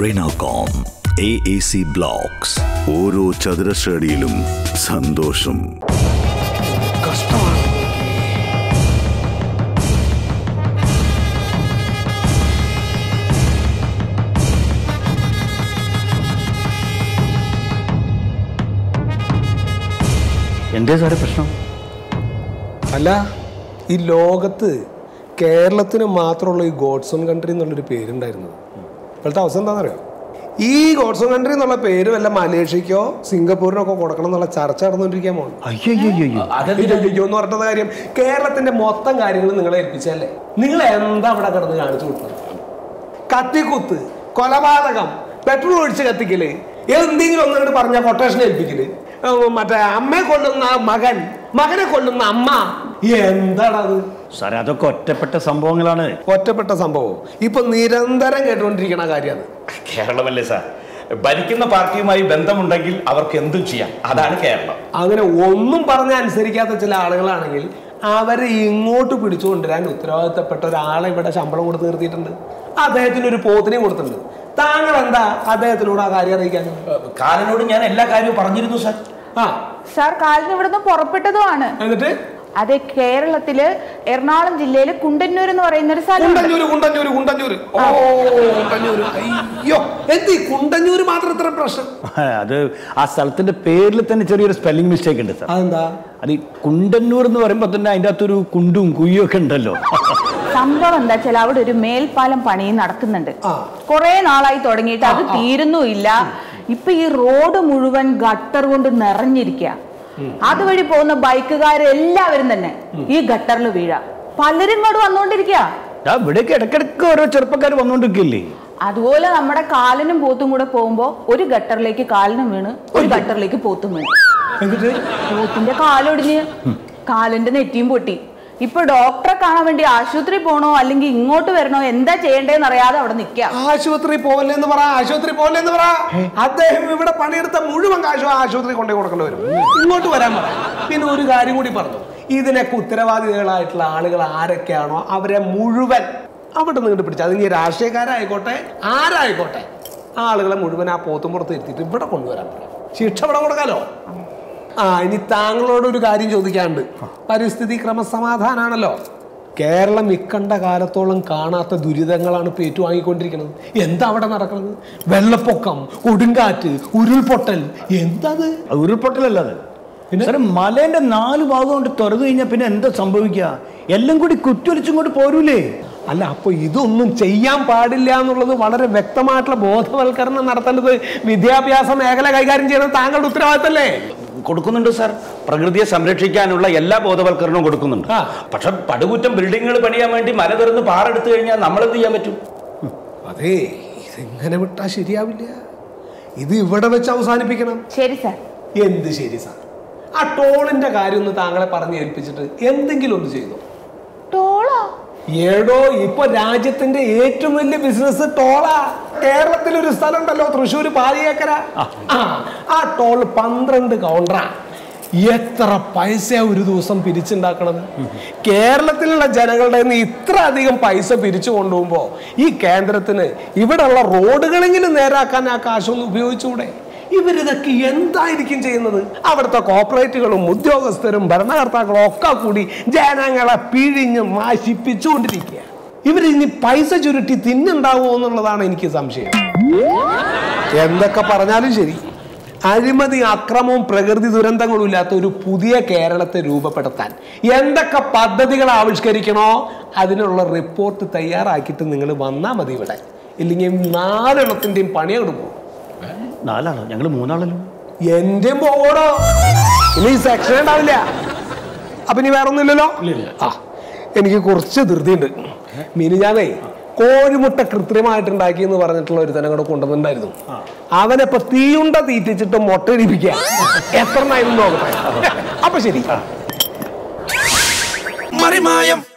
Renacom AAC Blocks ഓരോ ചതുരശ്രടിയിലും സന്തോഷം എന്തേ സാറേ പ്രശ്നം അല്ല ഈ ലോകത്ത് കേരളത്തിന് മാത്രമുള്ള ഈ ഗോഡ്സോൺ കൺട്രി എന്നുള്ളൊരു പേരുണ്ടായിരുന്നത് ഇപ്പോഴത്തെ അവസ്ഥ എന്താണെന്നറിയോ ഈ ഗോഡ്സോൺ കൺട്രി എന്നുള്ള പേര് വല്ല മലേഷ്യക്കോ സിംഗപ്പൂരിനോ ഒക്കെ കൊടുക്കണം എന്നുള്ള ചർച്ച നടന്നുകൊണ്ടിരിക്കാൻ പോകുന്നു അയ്യോ അയ്യോ എന്ന് പറഞ്ഞ കാര്യം കേരളത്തിന്റെ മൊത്തം കാര്യങ്ങൾ നിങ്ങളെ ഏൽപ്പിച്ചല്ലേ നിങ്ങൾ എന്താ അവിടെ കിടന്ന് കാണിച്ചു കൊടുക്കുന്നത് കത്തിക്കുത്ത് കൊലപാതകം പെട്രോൾ ഒഴിച്ച് കത്തിക്കല് എന്തെങ്കിലും ഒന്നുകൊണ്ട് പറഞ്ഞ കൊട്ടേഷൻ ഏൽപ്പിക്കല് ഏ, മറ്റേ അമ്മയെ കൊല്ലുന്ന മകൻ മകനെ കൊല്ലുന്ന അമ്മ എന്താണത് സാറേ അതൊക്കെ ഒറ്റപ്പെട്ട സംഭവങ്ങളാണ് ഒറ്റപ്പെട്ട സംഭവം ഇപ്പൊ നിരന്തരം കേട്ടുകൊണ്ടിരിക്കണ കാര്യമാണ് കേരളമല്ലേ സാർ ഭരിക്കുന്ന പാർട്ടിയുമായി ബന്ധമുണ്ടെങ്കിൽ അവർക്ക് എന്തും ചെയ്യാം അതാണ് കേരളം അങ്ങനെ ഒന്നും പറഞ്ഞ് അനുസരിക്കാത്ത ചില ആളുകളാണെങ്കിൽ അവരെ ഇങ്ങോട്ട് പിടിച്ചു കൊണ്ടുവരാൻ ഉത്തരവാദിത്തപ്പെട്ട ഒരാളെ ഇവിടെ ശമ്പളം കൊടുത്ത് നിർത്തിയിട്ടുണ്ട് അദ്ദേഹത്തിന് ഒരു പോത്തിനെയും കൊടുത്തിട്ടുണ്ട് താങ്കൾ എന്താ അദ്ദേഹത്തിനോട് ആ കാര്യം അറിയിക്കാൻ കാലനോട് ഞാൻ എല്ലാ കാര്യവും പറഞ്ഞിരുന്നു സാർ ആ സാർ കാലിന് ഇവിടുന്ന് പുറപ്പെട്ടതുമാണ് എന്നിട്ട് അതെ കേരളത്തില് എറണാകുളം ജില്ലയില് കുണ്ടന്നൂർ എന്ന് പറയുന്ന ഒരു സ്ഥലമുണ്ട് കുണ്ടഞ്ഞൂര് കുണ്ടഞ്ഞൂര് കുണ്ടഞ്ഞൂര് ഓ കുണ്ടഞ്ഞൂര് അയ്യോ എന്ത് കുണ്ടഞ്ഞൂര് മാത്രം ഇത്ര പ്രശ്നം അത് ആ സ്ഥലത്തിന്റെ പേരിൽ തന്നെ ചെറിയൊരു സ്പെല്ലിംഗ് മിസ്റ്റേക്ക് ഉണ്ട് സാർ അതെന്താ അത് ഈ കുണ്ടന്നൂർ എന്ന് പറയുമ്പോൾ തന്നെ അതിൻ്റെ അകത്തൊരു കുണ്ടും കുയ്യും ഒക്കെ ഉണ്ടല്ലോ സംഭവം എന്താ വെച്ചാൽ അവിടെ ഒരു മേൽപ്പാലം പണി നടക്കുന്നുണ്ട് ആ. കുറെ നാളായി തുടങ്ങിയിട്ട് അത് തീരുന്നുമില്ല ഇപ്പൊ ഈ റോഡ് മുഴുവൻ ഗട്ടർ കൊണ്ട് നിറഞ്ഞിരിക്കുക അതുവഴി പോകുന്ന ബൈക്കുകാരെല്ലാവരും തന്നെ ഈ ഗട്ടറിൽ വീഴാ പലരും ഇങ്ങോട്ട് വന്നുകൊണ്ടിരിക്കുക ദാ ഇവിടേക്ക് ഇടയ്ക്കിടയ്ക്ക് ഓരോ ചെറുപ്പക്കാർ വന്നുകൊണ്ടിരിക്കില്ലേ അതുപോലെ നമ്മുടെ കാലിനും പോത്തും കൂടെ പോകുമ്പോ ഒരു ഗട്ടറിലേക്ക് കാലിനും വീണ് ഒരു ഗട്ടറിലേക്ക് പോത്തും വീണ് എന്നിട്ട് പോത്തിന്റെ കാലൊടിഞ്ഞ് കാലിന്റെ നെറ്റിയും പൊട്ടി ഇപ്പൊ ഡോക്ടറെ കാണാൻ വേണ്ടി ആശുപത്രി പോണോ അല്ലെങ്കിൽ ഇങ്ങോട്ട് വരണോ എന്താ ചെയ്യണ്ടേന്ന് അറിയാതെ അവിടെ നിക്ക ആശുപത്രി പോവല്ലേ എന്ന് പറ ആശുപത്രി പോവല്ലേ എന്ന് പറ അദ്ദേഹം ഇവിടെ പണിയെടുത്ത മുഴുവൻ കാശും ആശുപത്രി കൊണ്ടേ കൊടുക്കേണ്ടി വരും ഇങ്ങോട്ട് വരാൻ പറ പിന്നെ ഒരു കാര്യം കൂടി പറഞ്ഞു ഇതിനൊക്കെ ഉത്തരവാദികളായിട്ടുള്ള ആളുകൾ ആരൊക്കെയാണോ അവരെ മുഴുവൻ അവിടെ നിന്ന് പിടിച്ചു അത് ഇനി രാഷ്ട്രീയക്കാരായിക്കോട്ടെ ആരായിക്കോട്ടെ ആ ആളുകളെ മുഴുവൻ ആ പോത്തും പുറത്ത് ഇരുത്തിയിട്ട് ഇവിടെ കൊണ്ടുവരാൻ പറ ശിക്ഷ ഇവിടെ കൊടുക്കാലോ ആ ഇനി താങ്കളോട് ഒരു കാര്യം ചോദിക്കാനുണ്ട് പരിസ്ഥിതി ക്രമസമാധാനാണല്ലോ കേരളം ഇക്കണ്ട കാലത്തോളം കാണാത്ത ദുരിതങ്ങളാണ് ഇപ്പൊ ഏറ്റുവാങ്ങിക്കൊണ്ടിരിക്കുന്നത് എന്താ അവിടെ നടക്കുന്നത് വെള്ളപ്പൊക്കം കൊടുങ്കാറ്റ് ഉരുൾപൊട്ടൽ എന്തത് അത് ഉരുൾപൊട്ടലല്ല അത് പിന്നെ? സാറേ മലേന്റെ നാല് ഭാഗം കൊണ്ട് തുറന്നു കഴിഞ്ഞാൽ പിന്നെ എന്താ സംഭവിക്കുക എല്ലാം കൂടി കുറ്റൊലിച്ചിങ്ങോട്ട് പോരൂലേ അല്ല അപ്പൊ ഇതൊന്നും ചെയ്യാൻ പാടില്ല എന്നുള്ളത് വളരെ വ്യക്തമായിട്ടുള്ള ബോധവൽക്കരണം നടത്തേണ്ടത് വിദ്യാഭ്യാസ മേഖല കൈകാര്യം ചെയ്യുന്നത് താങ്കളുടെ ഉത്തരവാദിത്തല്ലേ കൊടുക്കുന്നുണ്ട് സാർ പ്രകൃതിയെ സംരക്ഷിക്കാനുള്ള എല്ലാ ബോധവൽക്കരണവും കൊടുക്കുന്നുണ്ട് ആ. പക്ഷെ പടുകുറ്റം ബിൽഡിങ്ങുകൾ പണിയാൻ വേണ്ടി മല തുറന്ന് പാറെടുത്തു കഴിഞ്ഞാൽ നമ്മൾ എന്ത് ചെയ്യാൻ പറ്റും അതെ ഇതെങ്ങനെ വിട്ടാ ശരിയാവില്ല ഇത് ഇവിടെ വെച്ച് അവസാനിപ്പിക്കണം ശരി സാർ എന്ത് ശരി സാർ ആ ടോളിന്റെ കാര്യം ഒന്ന് താങ്കളെ പറഞ്ഞ് ഏൽപ്പിച്ചിട്ട് എന്തെങ്കിലും ഒന്ന് ചെയ്തു ടോളോ ഏടോ ഇപ്പൊ രാജ്യത്തിന്റെ ഏറ്റവും വലിയ ബിസിനസ് ടോളാ കേരളത്തിൽ ഒരു സ്ഥലം ഉണ്ടല്ലോ തൃശ്ശൂർ പാലിയേക്കര ആ ആ ടോൾ പന്ത്രണ്ട് കൗണ്ടറാ എത്ര പൈസ ഒരു ദിവസം പിരിച്ചുണ്ടാക്കണത് കേരളത്തിലുള്ള ജനങ്ങളുടെ കയ്യിൽ നിന്ന് ഇത്ര അധികം പൈസ പിരിച്ചു കൊണ്ടുപോകുമ്പോ ഈ കേന്ദ്രത്തിന് ഇവിടെയുള്ള റോഡുകളെങ്കിലും നേരാക്കാൻ ആ കാശൊന്ന് ഉപയോഗിച്ചുകൂടെ ഇവരിതൊക്കെ എന്തായിരിക്കും ചെയ്യുന്നത് അവിടുത്തെ കോർപ്പറേറ്റുകളും ഉദ്യോഗസ്ഥരും ഭരണകർത്താക്കളും ഒക്കെ കൂടി ജനങ്ങളെ പിഴിഞ്ഞ് നശിപ്പിച്ചുകൊണ്ടിരിക്കുക ഇവർ ഇനി പൈസ ചുരുട്ടി തിന്നുണ്ടാവുമോ എന്നുള്ളതാണ് എനിക്ക് സംശയം എന്തൊക്കെ പറഞ്ഞാലും ശരി അഴിമതി അക്രമവും പ്രകൃതി ദുരന്തങ്ങളും ഇല്ലാത്ത ഒരു പുതിയ കേരളത്തെ രൂപപ്പെടുത്താൻ എന്തൊക്കെ പദ്ധതികൾ ആവിഷ്കരിക്കണോ അതിനുള്ള റിപ്പോർട്ട് തയ്യാറാക്കിയിട്ട് നിങ്ങൾ വന്നാൽ മതി ഇവിടെ ഇല്ലെങ്കിൽ നാലെണ്ണത്തിൻ്റെയും പണി അങ്ങോട്ട് പോകും നാലാളോ ഞങ്ങൾ മൂന്നാളല്ലോ എന്റെ പോകണോ ഇനി ഈ സെക്ഷൻ ഉണ്ടാവില്ല അപ്പൊ ഇനി വേറെ ഒന്നുമില്ലല്ലോ ആ എനിക്ക് കുറച്ച് ധൃതിയുണ്ട് മിനിഞ്ഞാന്നേ കോഴിമുട്ട കൃത്രിമമായിട്ട് ഉണ്ടാക്കി എന്ന് പറഞ്ഞിട്ടുള്ള ഒരു തന്നെ കൂടെ കൊണ്ടുവന്നിട്ടുണ്ടായിരുന്നു അവനെപ്പൊ തീയുണ്ട തീറ്റിച്ചിട്ട് മുട്ട ഇടിപ്പിക്കുക എത്ര നോക്കട്ടെ അപ്പൊ ശരി Marimayam